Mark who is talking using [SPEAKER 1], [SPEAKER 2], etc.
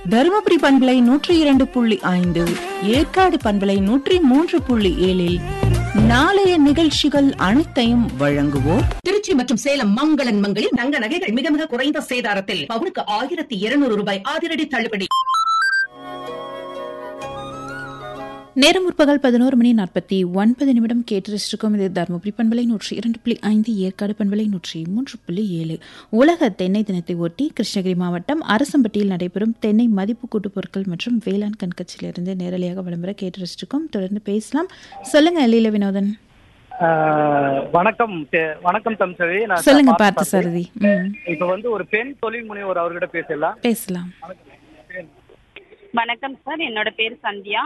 [SPEAKER 1] தருமபுரி பண்பலை நூற்றி இரண்டு புள்ளி ஐந்து ஏற்காடு பண்பலை நூற்றி மூன்று புள்ளி ஏழில் நாளைய நிகழ்ச்சிகள் அனைத்தையும் வழங்குவோர்
[SPEAKER 2] திருச்சி மற்றும் சேலம் மங்களன் மங்களில் தங்க நகைகள் மிக மிக குறைந்த சேதாரத்தில் பவுனுக்கு ஆயிரத்தி இருநூறு ரூபாய் அதிரடி தள்ளுபடி
[SPEAKER 3] நேரம் முற்பகல் பதினோரு மணி நாற்பத்தி ஒன்பது நிமிடம் கேட்டு ரசிச்சிருக்கோம் இது தருமபுரி பண்பலை நூற்றி இரண்டு புள்ளி ஐந்து ஏற்காடு பண்பலை நூற்றி மூன்று புள்ளி ஏழு உலக தென்னை தினத்தை ஒட்டி கிருஷ்ணகிரி மாவட்டம் அரசம்பட்டியில் நடைபெறும் தென்னை மதிப்பு கூட்டுப் பொருட்கள் மற்றும் வேளாண் கண்காட்சியிலிருந்து நேரலையாக விளம்பர கேட்டு ரசிச்சிருக்கோம் தொடர்ந்து பேசலாம் சொல்லுங்க லீல வினோதன்
[SPEAKER 4] ஆஹ் வணக்கம் தே- வணக்கம் தம்சவி நான்
[SPEAKER 3] சொல்லுங்க
[SPEAKER 4] பார்த்து
[SPEAKER 3] பார்த்து சாரதி ம்
[SPEAKER 4] இப்ப வந்து ஒரு பெண் தொழில் முனைவோர் அவர்கிட்ட பேசலாம்
[SPEAKER 3] பேசலாம்
[SPEAKER 5] வணக்கம் சார் என்னோட பேர் சந்தியா